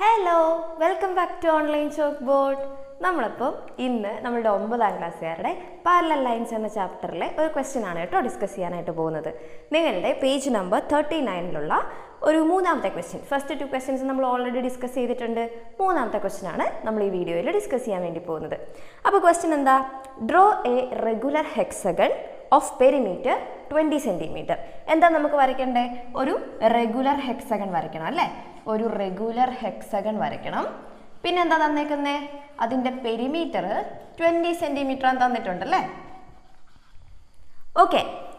Hello welcome back to online chalk board നമ്മളിപ്പോൾ ഇന്ന് നമ്മളുടെ ഒമ്പതാം ക്ലാസ്സുകാരുടെ പാരലൽ ലൈൻസ് എന്ന ചാപ്റ്ററിലെ ഒരു ക്വസ്റ്റ്യൻ ആണ് കേട്ടോ ഡിസ്കസ് ചെയ്യാനായിട്ട് പോകുന്നത് നിങ്ങളുടെ പേജ് നമ്പർ തേർട്ടി നയനിലുള്ള ഒരു മൂന്നാമത്തെ ക്വസ്റ്റ്യൻ ഫസ്റ്റ് ടു ക്വസ്റ്റ്യൻസ് നമ്മൾ ഓൾറെഡി ഡിസ്കസ് ചെയ്തിട്ടുണ്ട് മൂന്നാമത്തെ ക്വസ്റ്റ്യൻ ആണ് നമ്മൾ ഈ വീഡിയോയിൽ ഡിസ്കസ് ചെയ്യാൻ വേണ്ടി പോകുന്നത് അപ്പോൾ ക്വസ്റ്റ്യൻ എന്താ draw a regular hexagon of perimeter twenty centimetre എന്താ നമുക്ക് വരയ്ക്കണ്ടേ ഒരു റെഗുലർ ഹെക്സഗൺ വരയ്ക്കണം അല്ലേ ഒരു റെഗുലർ ഹെക്സഗൺ വരയ്ക്കണം പിന്നെ എന്താ തന്നേക്കുന്നേ അതിൻ്റെ പെരിമീറ്റർ ട്വൻറ്റി സെൻറ്റിമീറ്റർ തന്നിട്ടുണ്ടല്ലേ ഓക്കെ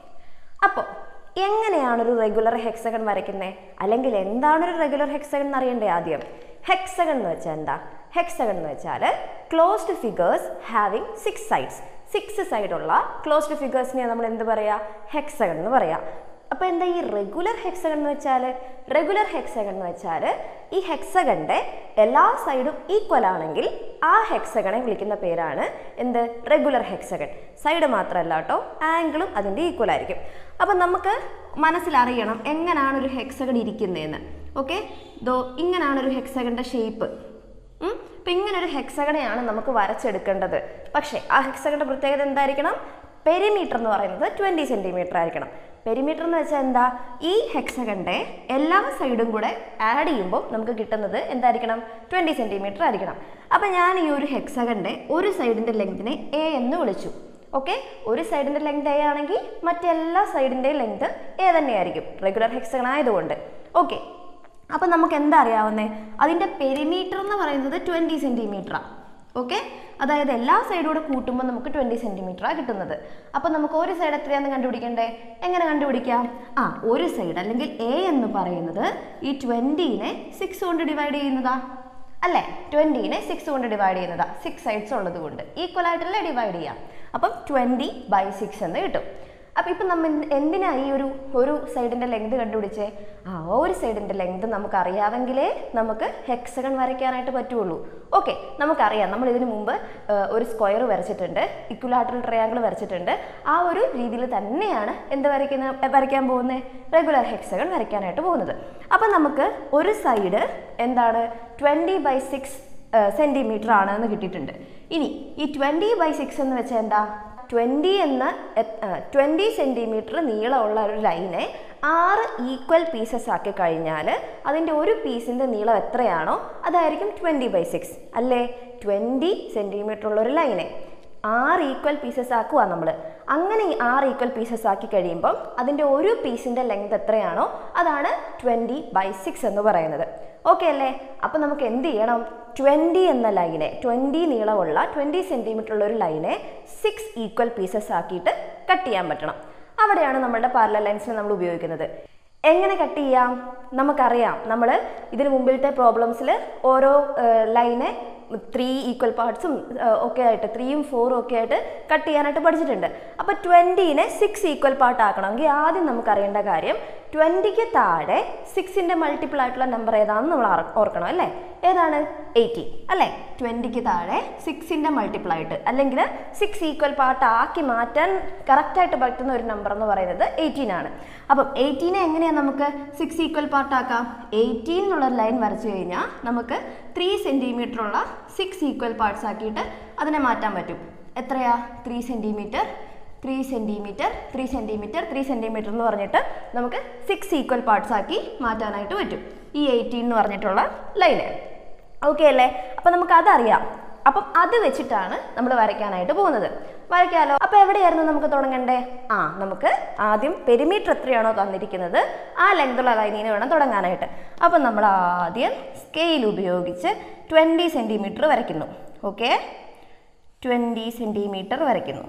അപ്പോൾ എങ്ങനെയാണ് ഒരു റെഗുലർ ഹെക്സഗൺ വരയ്ക്കുന്നത് അല്ലെങ്കിൽ എന്താണ് ഒരു റെഗുലർ ഹെക്സഗൺ എന്ന് അറിയണ്ടേ ആദ്യം ഹെക്സഗൺ എന്ന് വെച്ചാൽ എന്താ ഹെക്സഗൺ എന്ന് വെച്ചാൽ closed figures having six sides six സൈഡുള്ള ക്ലോസ്ഡ് ഫിഗേഴ്സിനെ നമ്മൾ എന്ത് പറയാ ഹെക്സഗൺ എന്ന് പറയാം അപ്പോൾ എന്താ ഈ റെഗുലർ ഹെക്സഗൺ എന്ന് വെച്ചാൽ റെഗുലർ ഹെക്സഗൺ എന്ന് വെച്ചാൽ ഈ ഹെക്സഗണിൻ്റെ എല്ലാ സൈഡും ഈക്വൽ ആണെങ്കിൽ ആ ഹെക്സഗണെ വിളിക്കുന്ന പേരാണ് എന്ത് റെഗുലർ ഹെക്സഗൺ സൈഡ് മാത്രമല്ല കേട്ടോ ആംഗിളും അതിൻ്റെ ഈക്വൽ ആയിരിക്കും അപ്പം നമുക്ക് മനസ്സിലറിയണം എങ്ങനെയാണ് ഒരു ഹെക്സഗൺ ഇരിക്കുന്നതെന്ന് ഓക്കെ ദോ ഇങ്ങനെയാണ് ഒരു ഹെക്സഗണിൻ്റെ ഷേപ്പ് അപ്പം ഇങ്ങനെ ഒരു ഹെക്സഗണെയാണ് നമുക്ക് വരച്ചെടുക്കേണ്ടത് പക്ഷേ ആ ഹെക്സഗണിൻ്റെ പ്രത്യേകത എന്തായിരിക്കണം പെരിമീറ്റർ എന്ന് പറയുന്നത് ട്വൻറ്റി സെൻറ്റിമീറ്റർ ആയിരിക്കണം പെരിമീറ്റർ എന്ന് വെച്ചാൽ എന്താ ഈ ഹെക്സഗണിൻ്റെ എല്ലാ സൈഡും കൂടെ ആഡ് ചെയ്യുമ്പോൾ നമുക്ക് കിട്ടുന്നത് എന്തായിരിക്കണം ട്വൻറ്റി സെൻറ്റിമീറ്റർ ആയിരിക്കണം അപ്പം ഞാൻ ഈ ഒരു ഹെക്സഗണിൻ്റെ ഒരു സൈഡിൻ്റെ ലെങ്തിനെ എ എന്ന് വിളിച്ചു ഓക്കെ ഒരു സൈഡിൻ്റെ ലെങ്ത് എ ആണെങ്കിൽ മറ്റെല്ലാ സൈഡിൻ്റെയും ലെങ്ത് എ തന്നെയായിരിക്കും റെഗുലർ ഹെക്സഗൺ ആയതുകൊണ്ട് ഓക്കെ അപ്പം നമുക്ക് എന്താ അറിയാവുന്നത് അതിൻ്റെ പെരിമീറ്റർ എന്ന് പറയുന്നത് ട്വൻറ്റി സെൻറ്റിമീറ്ററാണ് ഓക്കെ അതായത് എല്ലാ സൈഡും കൂടെ കൂട്ടുമ്പോൾ നമുക്ക് ട്വൻറ്റി സെൻറ്റിമീറ്ററാണ് കിട്ടുന്നത് അപ്പം നമുക്ക് ഒരു സൈഡ് എത്രയാണെന്ന് കണ്ടുപിടിക്കണ്ടേ എങ്ങനെ കണ്ടുപിടിക്കാം ആ ഒരു സൈഡ് അല്ലെങ്കിൽ എ എന്ന് പറയുന്നത് ഈ ട്വൻറ്റീനെ സിക്സ് കൊണ്ട് ഡിവൈഡ് ചെയ്യുന്നതാ അല്ലേ ട്വൻറ്റീനെ സിക്സ് കൊണ്ട് ഡിവൈഡ് ചെയ്യുന്നതാ സിക്സ് സൈഡ്സ് ഉള്ളത് കൊണ്ട് ഈക്വൽ ആയിട്ടല്ലേ ഡിവൈഡ് ചെയ്യാം അപ്പം ട്വൻറ്റി ബൈ സിക്സ് എന്ന് കിട്ടും അപ്പം ഇപ്പം നമ്മൾ എന്തിനാ ഈ ഒരു ഒരു സൈഡിൻ്റെ ലെങ്ത് കണ്ടുപിടിച്ചേ ആ ഒരു സൈഡിൻ്റെ ലെങ്ത് നമുക്ക് അറിയാമെങ്കിലേ നമുക്ക് ഹെക്സഗൺ വരയ്ക്കാനായിട്ട് പറ്റുള്ളൂ ഓക്കെ നമുക്കറിയാം നമ്മൾ ഇതിനു മുമ്പ് ഒരു സ്ക്വയർ വരച്ചിട്ടുണ്ട് ഇക്വലാറ്ററൽ ട്രയാങ്കിൾ വരച്ചിട്ടുണ്ട് ആ ഒരു രീതിയിൽ തന്നെയാണ് എന്ത് വരയ്ക്കുന്ന വരയ്ക്കാൻ പോകുന്നത് റെഗുലർ ഹെക്സഗൺ വരയ്ക്കാനായിട്ട് പോകുന്നത് അപ്പം നമുക്ക് ഒരു സൈഡ് എന്താണ് ട്വൻറ്റി ബൈ സിക്സ് സെൻറ്റിമീറ്റർ ആണ് എന്ന് കിട്ടിയിട്ടുണ്ട് ഇനി ഈ ട്വൻറ്റി ബൈ സിക്സ് എന്ന് വെച്ചാൽ എന്താ ട്വൻറ്റി എന്ന ട്വൻറ്റി സെൻറ്റിമീറ്റർ നീളമുള്ള ഒരു ലൈനെ ആറ് ഈക്വൽ പീസസ് ആക്കി കഴിഞ്ഞാൽ അതിൻ്റെ ഒരു പീസിൻ്റെ നീളം എത്രയാണോ അതായിരിക്കും ട്വൻറ്റി ബൈ സിക്സ് അല്ലേ ട്വൻറ്റി സെൻറ്റിമീറ്റർ ഉള്ള ഒരു ലൈനെ ആറ് ഈക്വൽ പീസസ് ആക്കുക നമ്മൾ അങ്ങനെ ഈ ആറ് ഈക്വൽ പീസസ് ആക്കി കഴിയുമ്പം അതിൻ്റെ ഒരു പീസിൻ്റെ ലെങ്ത് എത്രയാണോ അതാണ് ട്വൻറ്റി ബൈ സിക്സ് എന്ന് പറയുന്നത് ഓക്കെ അല്ലേ അപ്പം നമുക്ക് എന്ത് ചെയ്യണം ട്വൻറ്റി എന്ന ലൈനെ ട്വൻറ്റി നീളമുള്ള ട്വൻറ്റി സെൻറ്റിമീറ്റർ ഉള്ള ഒരു ലൈനെ സിക്സ് ഈക്വൽ പീസസ് ആക്കിയിട്ട് കട്ട് ചെയ്യാൻ പറ്റണം അവിടെയാണ് നമ്മളുടെ പാരലൽ ലൈൻസിൽ നമ്മൾ ഉപയോഗിക്കുന്നത് എങ്ങനെ കട്ട് ചെയ്യാം നമുക്കറിയാം നമ്മൾ ഇതിന് മുമ്പിലത്തെ പ്രോബ്ലംസിൽ ഓരോ ലൈനെ ത്രീ ഈക്വൽ പാർട്സും ഒക്കെ ആയിട്ട് ത്രീയും ഫോറും ഒക്കെ ആയിട്ട് കട്ട് ചെയ്യാനായിട്ട് പഠിച്ചിട്ടുണ്ട് അപ്പോൾ ട്വൻറ്റീനെ സിക്സ് ഈക്വൽ പാർട്ട് ആക്കണമെങ്കിൽ ആദ്യം നമുക്ക് അറിയേണ്ട കാര്യം ട്വൻറ്റിക്ക് താഴെ സിക്സിൻ്റെ മൾട്ടിപ്പിൾ ആയിട്ടുള്ള നമ്പർ ഏതാണെന്ന് നമ്മൾ ഓർക്കണം അല്ലേ ഏതാണ് എയ്റ്റി അല്ലേ ട്വൻറ്റിക്ക് താഴെ സിക്സിൻ്റെ മൾട്ടിപ്പിൾ ആയിട്ട് അല്ലെങ്കിൽ സിക്സ് ഈക്വൽ പാർട്ട് ആക്കി മാറ്റാൻ കറക്റ്റായിട്ട് പറ്റുന്ന ഒരു നമ്പർ എന്ന് പറയുന്നത് എയ്റ്റീൻ ആണ് അപ്പം എയ്റ്റീനെ എങ്ങനെയാണ് നമുക്ക് സിക്സ് ഈക്വൽ പാർട്ട് ആക്കാം എയ്റ്റീൻ എന്നുള്ള ലൈൻ വരച്ചു കഴിഞ്ഞാൽ നമുക്ക് ത്രീ സെൻറ്റിമീറ്റർ ഉള്ള സിക്സ് ഈക്വൽ പാർട്സ് ആക്കിയിട്ട് അതിനെ മാറ്റാൻ പറ്റും എത്രയാ three centimetre three centimetre three centimetre three centimetre എന്ന് പറഞ്ഞിട്ട് നമുക്ക് സിക്സ് ഈക്വൽ പാർട്സ് ആക്കി മാറ്റാനായിട്ട് പറ്റും ഈ എയ്റ്റീൻ എന്ന് പറഞ്ഞിട്ടുള്ള ലൈന് ഓക്കെ അല്ലേ അപ്പം നമുക്ക് അതറിയാം അപ്പം അത് വെച്ചിട്ടാണ് നമ്മൾ വരയ്ക്കാനായിട്ട് പോകുന്നത് വരയ്ക്കാലോ അപ്പോൾ എവിടെയായിരുന്നു നമുക്ക് തുടങ്ങണ്ടേ ആ നമുക്ക് ആദ്യം പെരിമീറ്റർ എത്രയാണോ തന്നിരിക്കുന്നത് ആ ലെങ്തുള്ള ലൈനിന് വേണം തുടങ്ങാനായിട്ട് അപ്പം നമ്മൾ ആദ്യം സ്കെയിൽ ഉപയോഗിച്ച് ട്വൻറ്റി സെൻറ്റിമീറ്റർ വരയ്ക്കുന്നു ഓക്കെ ട്വൻറ്റി സെൻറ്റിമീറ്റർ വരയ്ക്കുന്നു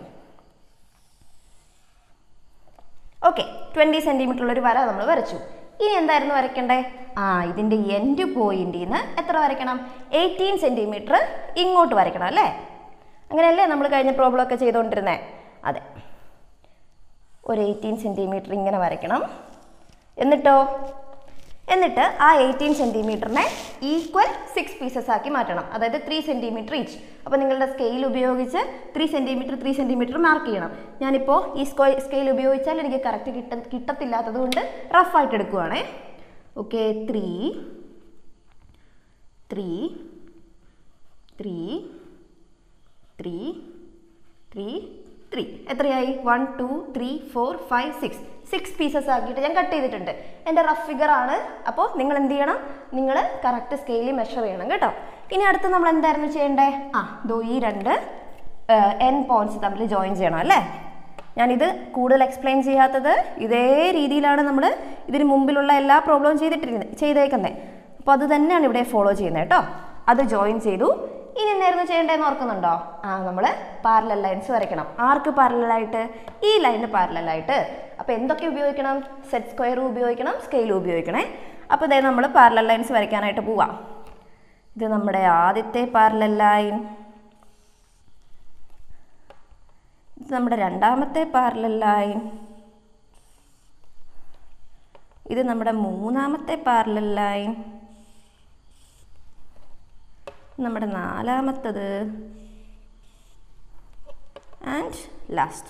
ഓക്കെ ട്വൻറ്റി സെൻറ്റിമീറ്റർ ഉള്ളൊരു വര നമ്മൾ വരച്ചു ഇനി എന്തായിരുന്നു വരയ്ക്കണ്ടേ ആ ഇതിൻ്റെ എൻഡ് പോയിന്റിൽ നിന്ന് എത്ര വരയ്ക്കണം എയ്റ്റീൻ സെൻറ്റിമീറ്റർ ഇങ്ങോട്ട് വരയ്ക്കണം അല്ലേ അങ്ങനെയല്ലേ നമ്മൾ കഴിഞ്ഞ പ്രോബ്ലം ഒക്കെ ചെയ്തുകൊണ്ടിരുന്നേ അതെ ഒരു എയ്റ്റീൻ സെൻറ്റിമീറ്റർ ഇങ്ങനെ വരയ്ക്കണം എന്നിട്ടോ എന്നിട്ട് ആ എയ്റ്റീൻ സെൻറ്റിമീറ്ററിനെ ഈക്വൽ സിക്സ് പീസസ് ആക്കി മാറ്റണം അതായത് ത്രീ സെൻറ്റിമീറ്റർ ഈച്ച് അപ്പോൾ നിങ്ങളുടെ സ്കെയിൽ ഉപയോഗിച്ച് three centimetre three centimetre mark ചെയ്യണം ഞാനിപ്പോൾ ഈ സ്കോ സ്കെയിൽ ഉപയോഗിച്ചാൽ എനിക്ക് കറക്റ്റ് കിട്ട കിട്ടത്തില്ലാത്തത് കൊണ്ട് റഫായിട്ട് എടുക്കുവാണേ okay three three three three three three എത്രയായി one two three four five six six pieces ആക്കിയിട്ട് ഞാൻ കട്ട് ചെയ്തിട്ടുണ്ട് എൻ്റെ റഫ് ഫിഗർ ആണ് അപ്പോൾ നിങ്ങൾ എന്ത് ചെയ്യണം നിങ്ങൾ കറക്റ്റ് സ്കെയിലിൽ മെഷർ ചെയ്യണം കേട്ടോ ഇനി അടുത്ത് നമ്മൾ എന്തായിരുന്നു ചെയ്യേണ്ടേ ആ ദോ ഈ രണ്ട് എൻ പോയിന്റ്സ് തമ്മിൽ ജോയിൻ ചെയ്യണം അല്ലേ ഞാനിത് കൂടുതൽ എക്സ്പ്ലെയിൻ ചെയ്യാത്തത് ഇതേ രീതിയിലാണ് നമ്മൾ ഇതിന് മുമ്പിലുള്ള എല്ലാ പ്രോബ്ലവും ചെയ്തിട്ടിരുന്നത് ചെയ്തേക്കുന്നത് അപ്പോൾ അത് തന്നെയാണ് ഇവിടെ ഫോളോ ചെയ്യുന്നത് കേട്ടോ അത് ജോയിൻ ചെയ്തു ഇനി എന്തായിരുന്നു ചെയ്യേണ്ടതെന്ന് ഓർക്കുന്നുണ്ടോ ആ നമ്മൾ പാരലൽ ലൈൻസ് വരയ്ക്കണം ആർക്ക് പാരലായിട്ട് ഈ ലൈനിന് പാരലായിട്ട് അപ്പോൾ എന്തൊക്കെ ഉപയോഗിക്കണം സെറ്റ് സ്ക്വയറും ഉപയോഗിക്കണം സ്കെയിലും ഉപയോഗിക്കണേ അപ്പോൾ ഇതേ നമ്മൾ പാരലൽ ലൈൻസ് വരയ്ക്കാനായിട്ട് പോവാം ഇത് നമ്മുടെ ആദ്യത്തെ പാരലൽ ലൈൻ ഇത് നമ്മുടെ രണ്ടാമത്തെ പാരലൽ ലൈൻ ഇത് നമ്മുടെ മൂന്നാമത്തെ പാരലൽ ലൈൻ നമ്മുടെ നാലാമത്തത് ആൻഡ് ലാസ്റ്റ്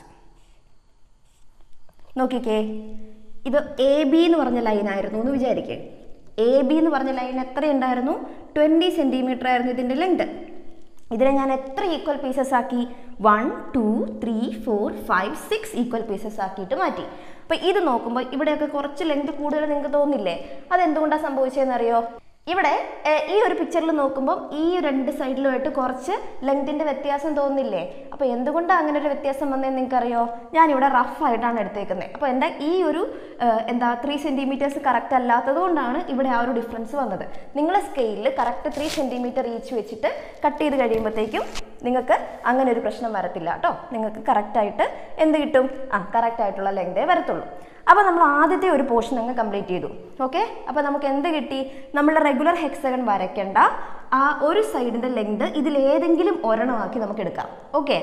നോക്കിക്കേ ഇത് എ ബി എന്ന് പറഞ്ഞ ലൈനായിരുന്നു എന്ന് വിചാരിക്കേ എ ബി എന്ന് പറഞ്ഞ ലൈൻ എത്രയുണ്ടായിരുന്നു ട്വൻറ്റി സെൻറ്റിമീറ്റർ ആയിരുന്നു ഇതിൻ്റെ ലെങ്ത് ഇതിനെ ഞാൻ എത്ര ഈക്വൽ പീസസ് ആക്കി one two three four five six equal pieces ആക്കിയിട്ട് മാറ്റി അപ്പോൾ ഇത് നോക്കുമ്പോൾ ഇവിടെയൊക്കെ കുറച്ച് ലെങ്ത് കൂടുതൽ നിങ്ങൾക്ക് തോന്നില്ലേ അതെന്തുകൊണ്ടാണ് സംഭവിച്ചതെന്ന് അറിയോ ഇവിടെ ഏർ, ഈ ഒരു പിക്ചറിൽ നോക്കുമ്പോൾ ഈ രണ്ട് സൈഡിലുമായിട്ട് കുറച്ച് ലെങ്തിൻ്റെ വ്യത്യാസം തോന്നില്ലേ അപ്പോൾ എന്തുകൊണ്ടാണ് അങ്ങനെ ഒരു വ്യത്യാസം വന്നതെന്ന് നിങ്ങൾക്കറിയോ ഞാനിവിടെ റഫ് ആയിട്ടാണ് എടുത്തേക്കുന്നത് അപ്പോൾ എൻ്റെ ഈ ഒരു ഏർ, എന്താ ത്രീ സെൻറ്റിമീറ്റേഴ്സ് കറക്റ്റ് അല്ലാത്തത് കൊണ്ടാണ് ഇവിടെ ആ ഒരു ഡിഫറൻസ് വന്നത് നിങ്ങളെ സ്കെയിലിൽ കറക്റ്റ് ത്രീ സെൻറ്റിമീറ്റർ ഈച്ച് വെച്ചിട്ട് കട്ട് ചെയ്ത് കഴിയുമ്പോഴത്തേക്കും നിങ്ങൾക്ക് അങ്ങനെ ഒരു പ്രശ്നം വരത്തില്ല കേട്ടോ നിങ്ങൾക്ക് കറക്റ്റായിട്ട് എന്ത് കിട്ടും ആ കറക്റ്റ് ആയിട്ടുള്ള ലെങ്തേ വരത്തുള്ളൂ അപ്പോൾ നമ്മൾ ആദ്യത്തെ ഒരു പോർഷൻ അങ്ങ് കംപ്ലീറ്റ് ചെയ്തു ഓക്കെ അപ്പോൾ നമുക്ക് എന്ത് കിട്ടി നമ്മുടെ റെഗുലർ ഹെക്സഗൺ വരയ്ക്കേണ്ട ആ ഒരു സൈഡിൻ്റെ ലെങ്ത് ഇതിലേതെങ്കിലും ഒരെണ്ണമാക്കി നമുക്ക് എടുക്കാം ഓക്കെ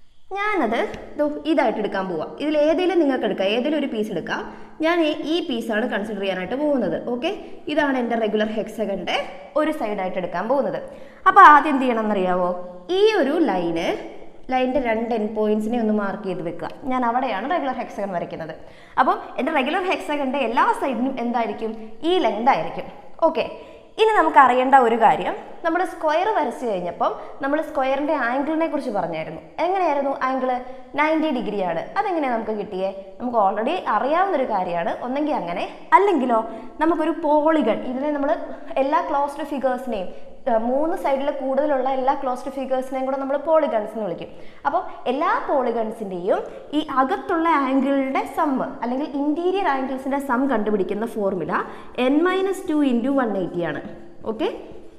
ഞാനത് ദോ ഇതായിട്ട് എടുക്കാൻ പോവാം ഇതിൽ ഏതെങ്കിലും നിങ്ങൾക്ക് എടുക്കാം ഏതെങ്കിലും ഒരു പീസ് എടുക്കാം ഞാൻ ഈ- ഈ പീസാണ് കൺസിഡർ ചെയ്യാനായിട്ട് പോകുന്നത് ഓക്കെ ഇതാണ് എൻ്റെ റെഗുലർ ഹെക്സഗൻ്റെ ഒരു സൈഡായിട്ട് എടുക്കാൻ പോകുന്നത് അപ്പോൾ ആദ്യം എന്ത് ചെയ്യണം എന്നറിയാവോ ഈ ഒരു ലൈന് ലൈനിൻ്റെ രണ്ട് എൻ പോയിന്റ്സിനെ ഒന്ന് മാർക്ക് ചെയ്ത് വെക്കുക ഞാൻ അവിടെയാണ് റെഗുലർ ഹെക്സഗൺ വരയ്ക്കുന്നത് അപ്പം എൻ്റെ റെഗുലർ ഹെക്സഗൻ്റെ എല്ലാ സൈഡിനും എന്തായിരിക്കും ഈ ലെങ്ത് ആയിരിക്കും ഓക്കെ ഇനി നമുക്ക് അറിയേണ്ട ഒരു കാര്യം നമ്മൾ സ്ക്വയർ വരച്ച് കഴിഞ്ഞപ്പം നമ്മൾ സ്ക്വയറിൻ്റെ ആംഗിളിനെ കുറിച്ച് പറഞ്ഞായിരുന്നു എങ്ങനെയായിരുന്നു ആംഗിള് നയൻറ്റി ഡിഗ്രിയാണ് അതെങ്ങനെയാണ് നമുക്ക് കിട്ടിയേ നമുക്ക് ഓൾറെഡി അറിയാവുന്നൊരു കാര്യമാണ് ഒന്നെങ്കിൽ അങ്ങനെ അല്ലെങ്കിലോ നമുക്കൊരു പോളിഗൺ ഇതിനെ നമ്മൾ എല്ലാ ക്ലോസ്ഡ് ഫിഗേഴ്സിനെയും മൂന്ന് സൈഡിൽ കൂടുതലുള്ള എല്ലാ ക്ലോസ്ഡ് ഫിഗേഴ്സിനെയും കൂടെ നമ്മൾ പോളിഗൺസ് എന്ന് വിളിക്കും അപ്പോൾ എല്ലാ പോളിഗൺസിൻ്റെയും ഈ അകത്തുള്ള ആംഗിളിൻ്റെ സമ്മ് അല്ലെങ്കിൽ ഇൻറ്റീരിയർ ആംഗിൾസിൻ്റെ സം കണ്ടുപിടിക്കുന്ന formula n minus two into one eighty ആണ് ഓക്കെ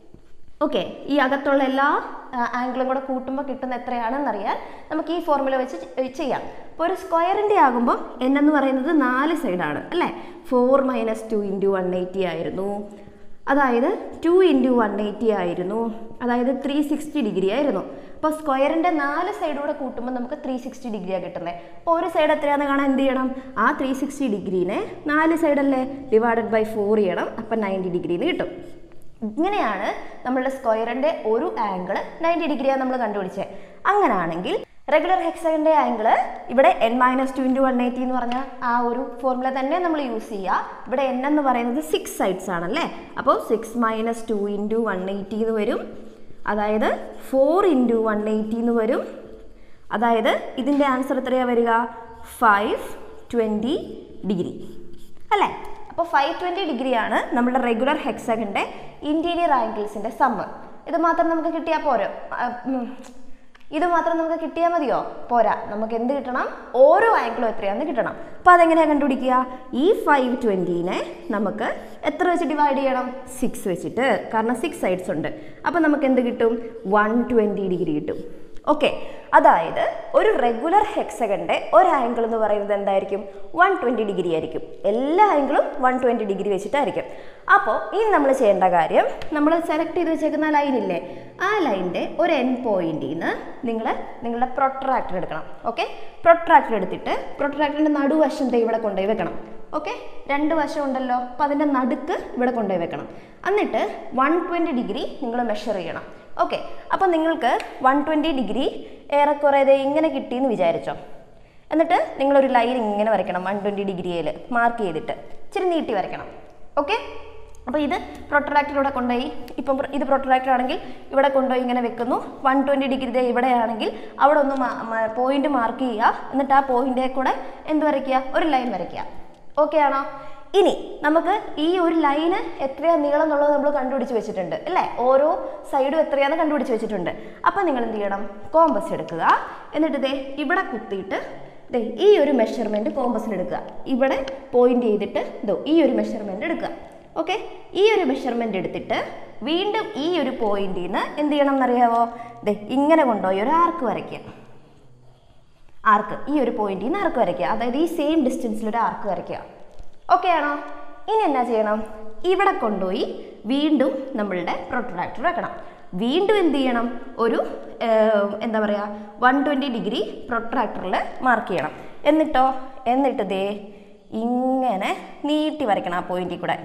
ഓക്കെ ഈ അകത്തുള്ള എല്ലാ ആംഗിളും കൂടെ കൂട്ടുമ്പോൾ കിട്ടുന്ന എത്രയാണെന്നറിയാൻ നമുക്ക് ഈ ഫോർമുല വെച്ച് ചെ- ചെയ്യാം അപ്പോൾ ഒരു സ്ക്വയറിൻ്റെ ആകുമ്പോൾ എൻ എന്ന് പറയുന്നത് നാല് സൈഡാണ് അല്ലേ four minus two into one eighty ആയിരുന്നു അതായത് ടു ഇൻറ്റു വൺ എയ്റ്റി ആയിരുന്നു അതായത് ത്രീ സിക്സ്റ്റി ഡിഗ്രി ആയിരുന്നു അപ്പോൾ സ്ക്വയറിൻ്റെ നാല് സൈഡൂടെ കൂട്ടുമ്പോൾ നമുക്ക് ത്രീ സിക്സ്റ്റി ഡിഗ്രിയാണ് കിട്ടുന്നത് അപ്പോൾ ഒരു സൈഡ് എത്രയാണെന്ന് കാണാൻ എന്ത് ചെയ്യണം ആ ത്രീ സിക്സ്റ്റി ഡിഗ്രീനെ നാല് സൈഡല്ലേ ഡിവൈഡഡ് ബൈ ഫോർ ചെയ്യണം അപ്പം നയൻറ്റി ഡിഗ്രിന്ന് കിട്ടും ഇങ്ങനെയാണ് നമ്മളുടെ സ്ക്വയറിൻ്റെ ഒരു ആംഗിൾ നയൻറ്റി ഡിഗ്രിയാണ് നമ്മൾ കണ്ടുപിടിച്ചത് അങ്ങനാണെങ്കിൽ റെഗുലർ ഹെക്സഗൻ്റെ ആംഗിൾ ഇവിടെ n minus two into one eighty എന്ന് പറഞ്ഞ ആ ഒരു ഫോർമുല തന്നെ നമ്മൾ യൂസ് ചെയ്യുക ഇവിടെ എൻ എന്ന് പറയുന്നത് സിക്സ് സൈഡ്സ് ആണല്ലേ അപ്പോൾ six minus two into one eighty എന്ന് വരും അതായത് ഫോർ ഇൻറ്റു വൺ എയ്റ്റി എന്ന് വരും അതായത് ഇതിൻ്റെ ആൻസർ എത്രയാണ് വരിക ഫൈവ് ട്വൻറ്റി ഡിഗ്രി അല്ലേ അപ്പോൾ ഫൈവ് ട്വൻറ്റി ഡിഗ്രിയാണ് നമ്മുടെ റെഗുലർ ഹെക്സഗൻ്റെ ഇൻറ്റീരിയർ ആംഗിൾസിൻ്റെ സമ്മ് ഇത് മാത്രം നമുക്ക് കിട്ടിയാൽ പോരോ ആ, ഉം. ഇത് മാത്രം നമുക്ക് കിട്ടിയാൽ മതിയോ പോരാ നമുക്ക് എന്ത് കിട്ടണം ഓരോ ആംഗിളും എത്രയാണെന്ന് കിട്ടണം അപ്പോൾ അതെങ്ങനെയാണ് കണ്ടുപിടിക്കുക ഈ ഫൈവ് ട്വൻറ്റീനെ നമുക്ക് എത്ര വെച്ച് ഡിവൈഡ് ചെയ്യണം സിക്സ് വെച്ചിട്ട് കാരണം സിക്സ് സൈഡ്സ് ഉണ്ട് അപ്പോൾ നമുക്ക് എന്ത് കിട്ടും വൺ ട്വൻറ്റി ഡിഗ്രി കിട്ടും ഓക്കെ അതായത് ഒരു റെഗുലർ ഹെക്സഗൻ്റെ ഒരു ആംഗിൾ എന്ന് പറയുന്നത് എന്തായിരിക്കും വൺ ട്വൻറ്റി ഡിഗ്രി ആയിരിക്കും എല്ലാ ആംഗിളും വൺ ട്വൻറ്റി ഡിഗ്രി വെച്ചിട്ടായിരിക്കും അപ്പോൾ ഇനി നമ്മൾ ചെയ്യേണ്ട കാര്യം നമ്മൾ സെലക്ട് ചെയ്ത് വെച്ചേക്കുന്ന ലൈനില്ലേ ആ ലൈനിൻ്റെ ഒരു എൻ പോയിന്റിൽ നിന്ന് നിങ്ങൾ നിങ്ങളുടെ പ്രൊട്രാക്ടർ എടുക്കണം ഓക്കെ പ്രൊട്രാക്ടർ എടുത്തിട്ട് പ്രൊട്രാക്ടറിൻ്റെ നടുവശം ദേ ഇവിടെ കൊണ്ടുപോയി വെക്കണം ഓക്കെ രണ്ട് വശം ഉണ്ടല്ലോ അപ്പോൾ അതിൻ്റെ നടുക്ക് ഇവിടെ കൊണ്ടുപോയി വെക്കണം എന്നിട്ട് വൺ ട്വൻറ്റി ഡിഗ്രി നിങ്ങൾ മെഷർ ചെയ്യണം ഓക്കെ അപ്പോൾ നിങ്ങൾക്ക് വൺ ട്വൻറ്റി ഡിഗ്രി ഏറെക്കുറെ ദേ ഇങ്ങനെ കിട്ടിയെന്ന് വിചാരിച്ചോ എന്നിട്ട് നിങ്ങളൊരു ലൈൻ ഇങ്ങനെ വരയ്ക്കണം വൺ ട്വൻറ്റി ഡിഗ്രിയിൽ മാർക്ക് ചെയ്തിട്ട് ഇച്ചിരി നീട്ടി വരയ്ക്കണം ഓക്കെ അപ്പോൾ ഇത് പ്രൊട്ടറാക്ടറിലൂടെ കൊണ്ടുപോയി ഇപ്പം പ്ര- ഇത് പ്രൊട്ടറാക്ടർ ആണെങ്കിൽ ഇവിടെ കൊണ്ടുപോയി ഇങ്ങനെ വെക്കുന്നു വൺ ട്വൻറ്റി ഡിഗ്രി ദേ ഇവിടെയാണെങ്കിൽ അവിടെ ഒന്ന് പോയിന്റ് മാർക്ക് ചെയ്യുക എന്നിട്ട് ആ പോയിന്റിൽ കൂടെ എന്ത് വരയ്ക്കുക ഒരു ലൈൻ വരയ്ക്കുക ഓക്കെ ആണോ ഇനി നമുക്ക് ഈ ഒരു ലൈന് എത്രയാ നീളം എന്നുള്ളത് നമ്മൾ കണ്ടുപിടിച്ച് വെച്ചിട്ടുണ്ട് അല്ലേ ഓരോ സൈഡും എത്രയാന്ന് കണ്ടുപിടിച്ച് വെച്ചിട്ടുണ്ട് അപ്പം നിങ്ങൾ എന്ത് ചെയ്യണം കോമ്പസ് എടുക്കുക എന്നിട്ട് ദേ ഇവിടെ കുത്തിയിട്ട് ദേ ഈ ഒരു മെഷർമെൻറ്റ് കോമ്പസിൽ എടുക്കുക ഇവിടെ പോയിന്റ് ചെയ്തിട്ട് ദോ ഈ ഒരു മെഷർമെൻറ്റ് എടുക്കുക ഓക്കെ ഈ ഒരു മെഷർമെൻ്റ് എടുത്തിട്ട് വീണ്ടും ഈ ഒരു പോയിന്റിൽ നിന്ന് എന്ത് ചെയ്യണം എന്നറിയാവോ ദേ ഇങ്ങനെ കൊണ്ടുപോയി ഒരു ആർക്ക് വരയ്ക്കുക ആർക്ക് ഈ ഒരു പോയിന്റിൽ നിന്ന് ആർക്ക് വരയ്ക്കുക അതായത് ഈ സെയിം ഡിസ്റ്റൻസിൽ ഒരു ആർക്ക് വരയ്ക്കുക ഓക്കെ ആണോ ഇനി എന്നാ ചെയ്യണം ഇവിടെ കൊണ്ടുപോയി വീണ്ടും നമ്മളുടെ പ്രൊട്ടറാക്ടർ വെക്കണം വീണ്ടും എന്ത് ചെയ്യണം ഒരു ഏർ, എന്താ പറയുക വൺ ട്വൻറ്റി ഡിഗ്രി പ്രൊട്രാക്ടറിൽ മാർക്ക് ചെയ്യണം എന്നിട്ടോ എന്നിട്ട് ദേ ഇങ്ങനെ നീട്ടി വരയ്ക്കണം ആ പോയിന്റിൽ കൂടെ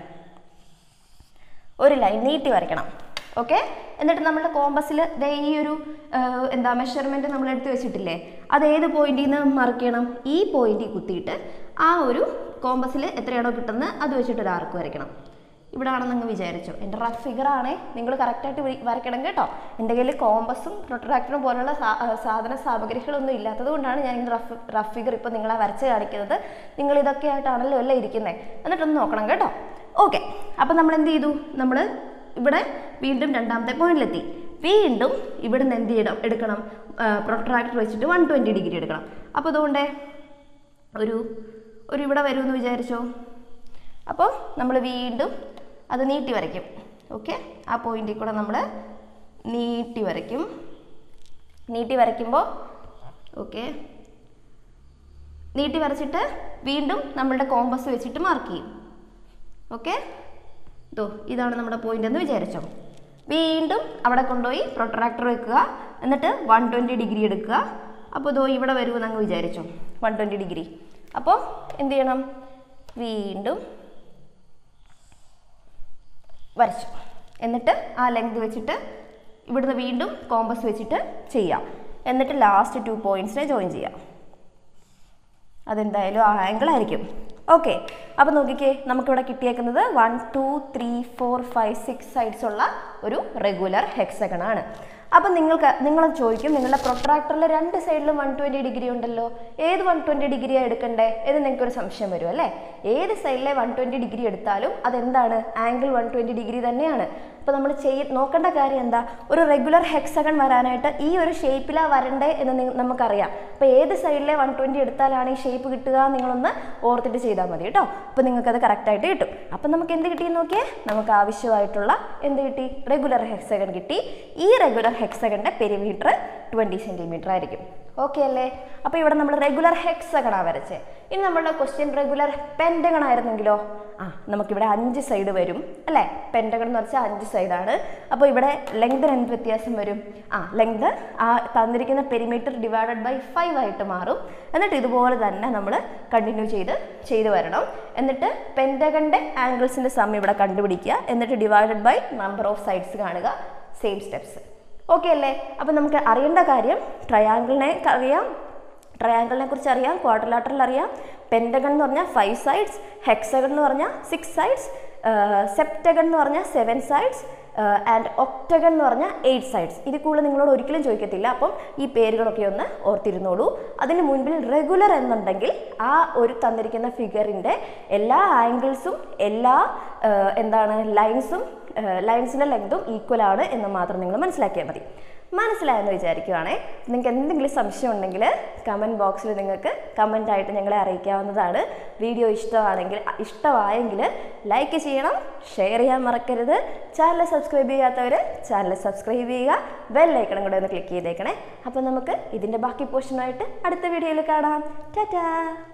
ഒരു ലൈൻ നീട്ടി വരയ്ക്കണം ഓക്കെ എന്നിട്ട് നമ്മുടെ കോമ്പസിൽ ദേ ഈ ഒരു ആ, എന്താ മെഷർമെൻറ്റ് നമ്മൾ എടുത്ത് വെച്ചിട്ടില്ലേ അത് ഏത് പോയിന്റിൽ നിന്ന് മാർക്ക് ചെയ്യണം ഈ പോയിന്റിൽ കുത്തിയിട്ട് ആ ഒരു കോമ്പസിൽ എത്രയാണോ കിട്ടുന്നത് അത് വെച്ചിട്ട് ഒരു ആർക്ക് വരയ്ക്കണം ഇവിടെ ആണെന്നങ്ങ് വിചാരിച്ചോ എൻ്റെ റഫ് ഫിഗർ ആണേ നിങ്ങൾ കറക്റ്റായിട്ട് വരയ്ക്കണം കേട്ടോ എൻ്റെ കയ്യിൽ കോമ്പസും പ്രൊട്രാക്ടറും പോലുള്ള സാ- ആ, സാധന സാമഗ്രികളൊന്നും ഇല്ലാത്തത് കൊണ്ടാണ് ഞാൻ ഇങ്ങനെ റഫ് റഫ് ഫിഗർ ഇപ്പോൾ നിങ്ങളെ വരച്ച് കാണിക്കുന്നത് നിങ്ങൾ ഇതൊക്കെ ആയിട്ടാണല്ലോ അല്ലേ ഇരിക്കുന്നത് എന്നിട്ടൊന്ന് നോക്കണം കേട്ടോ ഓക്കെ അപ്പം നമ്മൾ എന്ത് ചെയ്തു നമ്മൾ ഇവിടെ വീണ്ടും രണ്ടാമത്തെ പോയിന്റിലെത്തി വീണ്ടും ഇവിടുന്ന് എന്ത് ചെയ്യണം എടുക്കണം പ്രൊട്രാക്ടർ വെച്ചിട്ട് വൺ ട്വൻറ്റി ഡിഗ്രി എടുക്കണം അപ്പോൾ അതുകൊണ്ടേ ഒരു ഒരു ഇവിടെ വരുമെന്ന് വിചാരിച്ചോ അപ്പോൾ നമ്മൾ വീണ്ടും അത് നീട്ടി വരയ്ക്കും ഓക്കെ ആ പോയിന്റിൽ കൂടെ നമ്മൾ നീട്ടി വരയ്ക്കും നീട്ടി വരയ്ക്കുമ്പോൾ ഓക്കെ നീട്ടി വരച്ചിട്ട് വീണ്ടും നമ്മളുടെ കോമ്പസ് വെച്ചിട്ട് മാർക്ക് ചെയ്യും ഓക്കെ ഇതോ ഇതാണ് നമ്മുടെ പോയിന്റ് എന്ന് വിചാരിച്ചോ വീണ്ടും അവിടെ കൊണ്ടുപോയി പ്രൊട്രാക്ടർ വെക്കുക എന്നിട്ട് വൺ ട്വൻറ്റി ഡിഗ്രി എടുക്കുക അപ്പോൾ ഇതോ ഇവിടെ വരുമെന്ന് അങ്ങ് വിചാരിച്ചോ വൺ ട്വൻറ്റി ഡിഗ്രി അപ്പോൾ എന്ത് ചെയ്യണം വീണ്ടും വരച്ചു എന്നിട്ട് ആ ലെങ്ത് വെച്ചിട്ട് ഇവിടുന്ന് വീണ്ടും കോമ്പസ് വെച്ചിട്ട് ചെയ്യാം എന്നിട്ട് ലാസ്റ്റ് ടു പോയിന്റ്സിനെ ജോയിൻ ചെയ്യാം അതെന്തായാലും ആ ആംഗിൾ ആയിരിക്കും ഓക്കെ അപ്പോൾ നോക്കിക്കേ നമുക്കിവിടെ കിട്ടിയേക്കുന്നത് one two three four five six sides ഉള്ള ഒരു റെഗുലർ ഹെക്സഗൺ ആണ് അപ്പം നിങ്ങൾക്ക് നിങ്ങൾ ചോദിക്കും നിങ്ങളുടെ പ്രൊട്രാക്ടറിൽ രണ്ട് സൈഡിലും വൺ ട്വൻറ്റി ഡിഗ്രി ഉണ്ടല്ലോ ഏത് വൺ ട്വൻറ്റി ഡിഗ്രിയാണ് എടുക്കണ്ടേ എന്ന് നിങ്ങൾക്കൊരു സംശയം വരും അല്ലേ ഏത് സൈഡിലെ വൺ ട്വൻറ്റി ഡിഗ്രി എടുത്താലും അതെന്താണ് ആംഗിൾ വൺ ട്വൻറ്റി ഡിഗ്രി തന്നെയാണ് അപ്പോൾ നമ്മൾ ചെയ്യ നോക്കേണ്ട കാര്യം എന്താ ഒരു റെഗുലർ ഹെക്സഗൺ വരാനായിട്ട് ഈ ഒരു ഷേപ്പിലാണ് വരണ്ടേ എന്ന് നി- നമുക്കറിയാം അപ്പോൾ ഏത് സൈഡിലെ വൺ ട്വൻറ്റി എടുത്താലാണ് ഈ ഷേപ്പ് കിട്ടുക നിങ്ങളൊന്ന് ഓർത്തിട്ട് ചെയ്താൽ മതി കേട്ടോ അപ്പോൾ നിങ്ങൾക്കത് കറക്റ്റായിട്ട് കിട്ടും അപ്പം നമുക്ക് എന്ത് കിട്ടിയെന്ന് നോക്കിയേ നമുക്ക് ആവശ്യമായിട്ടുള്ള എന്ത് കിട്ടി റെഗുലർ ഹെക്സഗൺ കിട്ടി ഈ റെഗുലർ ഹെക്സഗണിൻ്റെ പെരിമീറ്റർ ട്വൻറ്റി സെൻറ്റിമീറ്റർ ആയിരിക്കും ഓക്കെ അല്ലേ അപ്പോൾ ഇവിടെ നമ്മൾ റെഗുലർ ഹെക്സഗണാണ് വരച്ചേ ഇനി നമ്മളുടെ ക്വസ്റ്റ്യൻ റെഗുലർ പെൻറ്റഗൺ ആയിരുന്നെങ്കിലോ ആ നമുക്കിവിടെ അഞ്ച് സൈഡ് വരും അല്ലേ പെൻറ്റഗൺ എന്ന് വെച്ചാൽ അഞ്ച് സൈഡാണ് അപ്പോൾ ഇവിടെ ലെങ്തിന് എന്ത് വ്യത്യാസം വരും ആ ലെങ്ത് ആ തന്നിരിക്കുന്ന പെരിമീറ്റർ ഡിവൈഡഡ് ബൈ ഫൈവ് ആയിട്ട് മാറും എന്നിട്ട് ഇതുപോലെ തന്നെ നമ്മൾ കണ്ടിന്യൂ ചെയ്ത് ചെയ്ത് വരണം എന്നിട്ട് പെൻറ്റഗണിൻ്റെ ആംഗിൾസിൻ്റെ സം ഇവിടെ കണ്ടുപിടിക്കുക എന്നിട്ട് divided by number of sides കാണുക സെയിം സ്റ്റെപ്സ് ഓക്കെ അല്ലേ അപ്പം നമുക്ക് അറിയേണ്ട കാര്യം ട്രയാങ്കിളിനെ അറിയാം ട്രയാങ്കിളിനെ കുറിച്ച് അറിയാം ക്വാഡ്രിലാറ്ററൽ അറിയാം പെൻറ്റഗൺ എന്ന് പറഞ്ഞാൽ ഫൈവ് സൈഡ്സ് ഹെക്സഗൺ എന്ന് പറഞ്ഞാൽ സിക്സ് സൈഡ്സ് സെപ്റ്റഗൺ എന്ന് പറഞ്ഞാൽ സെവൻ സൈഡ്സ് ആൻഡ് ഒക്ടഗൺ എന്ന് പറഞ്ഞാൽ എയ്റ്റ് സൈഡ്സ് ഇത് കൂടുതൽ നിങ്ങളോട് ഒരിക്കലും ചോദിക്കത്തില്ല അപ്പം ഈ പേരുകളൊക്കെ ഒന്ന് ഓർത്തിരുന്നോളൂ അതിന് മുൻപിൽ റെഗുലർ എന്നുണ്ടെങ്കിൽ ആ ഒരു തന്നിരിക്കുന്ന ഫിഗറിൻ്റെ എല്ലാ ആംഗിൾസും എല്ലാ ആ, എന്താണ് ലൈൻസും ലൈൻസിൻ്റെ ലെങ്തും ഈക്വൽ ആണ് എന്ന് മാത്രം നിങ്ങൾ മനസ്സിലാക്കിയാൽ മതി മനസ്സിലായെന്ന് വിചാരിക്കുവാണേ നിങ്ങൾക്ക് എന്തെങ്കിലും സംശയം ഉണ്ടെങ്കിൽ കമൻറ്റ് ബോക്സിൽ നിങ്ങൾക്ക് കമൻ്റ് ആയിട്ട് ഞങ്ങളെ അറിയിക്കാവുന്നതാണ് വീഡിയോ ഇഷ്ടമാണെങ്കിൽ ഇഷ്ടമായെങ്കിൽ ലൈക്ക് ചെയ്യണം ഷെയർ ചെയ്യാൻ മറക്കരുത് ചാനൽ സബ്സ്ക്രൈബ് ചെയ്യാത്തവർ ചാനൽ സബ്സ്ക്രൈബ് ചെയ്യുക ബെല്ലൈക്കണം കൂടെ ഒന്ന് ക്ലിക്ക് ചെയ്തേക്കണേ അപ്പോൾ നമുക്ക് ഇതിൻ്റെ ബാക്കി പോർഷനായിട്ട് അടുത്ത വീഡിയോയിൽ കാണാം ടാറ്റാ